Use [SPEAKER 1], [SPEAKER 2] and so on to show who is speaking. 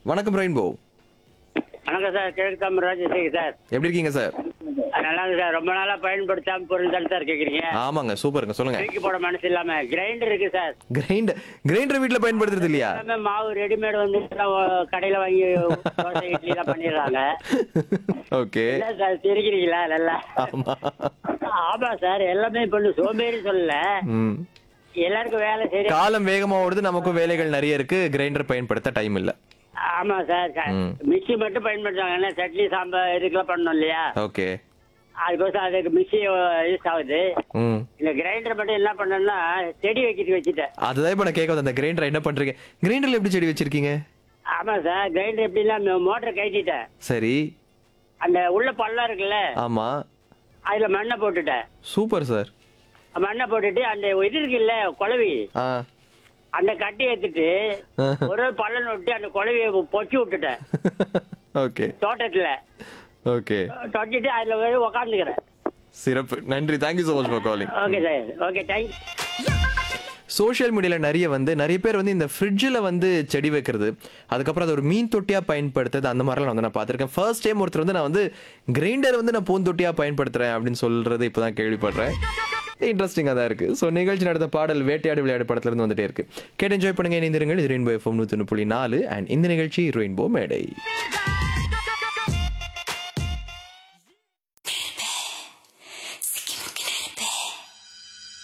[SPEAKER 1] வணக்கம் ரெயின்போ
[SPEAKER 2] வணக்கம் சார் கிழக்கு தமிழ் ராஜசேகர் சார்
[SPEAKER 1] எப்படி இருக்கீங்க சார்
[SPEAKER 2] நல்லா இருக்கு சார் ரொம்ப நாளா பயன்படுத்தாம பொருள் தானே சார் கேக்குறீங்க
[SPEAKER 1] ஆமாங்க சூப்பருங்க சொல்லுங்க
[SPEAKER 2] தூக்கி போட மனசு இல்லாம கிரைண்டர் இருக்கு சார்
[SPEAKER 1] கிரைண்டர் கிரைண்டர் வீட்ல பயன்படுத்துறது இல்லையா
[SPEAKER 2] எல்லாமே மாவு ரெடிமேட் வந்து எல்லாம் கடையில வாங்கி தோசை இட்லி எல்லாம் பண்ணிடுறாங்க
[SPEAKER 1] ஓகே
[SPEAKER 2] என்ன சார் தெரிக்கிறீங்களா நல்லா
[SPEAKER 1] ஆமா
[SPEAKER 2] ஆமா சார் எல்லாமே பண்ணு சோம்பேறி சொல்லல
[SPEAKER 1] ம்
[SPEAKER 2] எல்லாருக்கும் வேலை சரி
[SPEAKER 1] காலம் வேகமா ஓடுது நமக்கும் வேலைகள் நிறைய இருக்கு கிரைண்டர் பயன்படுத்த டைம் இல்ல
[SPEAKER 2] ஆமா சார்
[SPEAKER 1] ம்.
[SPEAKER 2] மிக்சி மட்டும் பயன்படுத்துவாங்க என்ன சட்னி சாம்பார் இதுக்கெல்லாம் பண்ணணும் இல்லையா
[SPEAKER 1] ஓகே
[SPEAKER 2] அதுக்கோசம் அதுக்கு மிக்சி யூஸ் ஆகுது
[SPEAKER 1] ம்
[SPEAKER 2] இந்த கிரைண்டர் மட்டும் என்ன பண்ணேன்னா செடி வைக்கிட்டு வச்சுட்டேன்
[SPEAKER 1] அதுதான் இப்ப நான் கேட்க வந்தேன் அந்த கிரைண்டர் என்ன பண்றீங்க கிரைண்டர்ல எப்படி செடி வச்சிருக்கீங்க
[SPEAKER 2] ஆமா சார் கிரைண்டர் எப்படின்னா மோட்டர் கட்டிட்டேன்
[SPEAKER 1] சரி
[SPEAKER 2] அந்த உள்ள பள்ளம் இருக்குல்ல
[SPEAKER 1] ஆமா
[SPEAKER 2] அதுல மண்ணை போட்டுட்டேன்
[SPEAKER 1] சூப்பர் சார்
[SPEAKER 2] மண்ணை போட்டுட்டு அந்த இது இருக்குல்ல குழவி
[SPEAKER 1] ஆ
[SPEAKER 2] அந்த கட்டி எடுத்துட்டு ஒரு பள்ளம் விட்டு அந்த குழவியை பொச்சு விட்டுட்டேன்
[SPEAKER 1] ஓகே
[SPEAKER 2] தோட்டத்துல
[SPEAKER 1] ஓகே
[SPEAKER 2] தொட்டிட்டு அதுல போய் உக்காந்துக்கிறேன்
[SPEAKER 1] சிறப்பு நன்றி thank you so much for calling
[SPEAKER 2] okay sir okay thanks
[SPEAKER 1] social மீடியால நிறைய வந்து நிறைய பேர் வந்து இந்த ஃப்ரிட்ஜில் வந்து செடி வைக்கிறது அதுக்கப்புறம் அது ஒரு மீன் தொட்டியா பயன்படுத்துறது அந்த மாதிரிலாம் வந்து நான் பார்த்துருக்கேன் ஃபர்ஸ்ட் டைம் ஒருத்தர் வந்து நான் வந்து கிரைண்டர் வந்து நான் பூந்தொட்டியா பயன்படுத்துறேன் அப்படின்னு சொல்றது இப்போதான் கேள்விப்படுறேன் இன்ட்ரெஸ்டிங்காக தான் இருக்கு ஸோ நிகழ்ச்சி நடந்த பாடல் வேட்டையாடு விளையாடு படத்துல இருந்து வந்துட்டே இருக்கு கேட்டு என்ஜாய் பண்ணுங்க இணைந்திருங்கள் இது ரெயின்போ எஃப்எம் நூற்றி புள்ளி நாலு அண்ட் இந்த நிகழ்ச்சி ரெயின்போ மேடை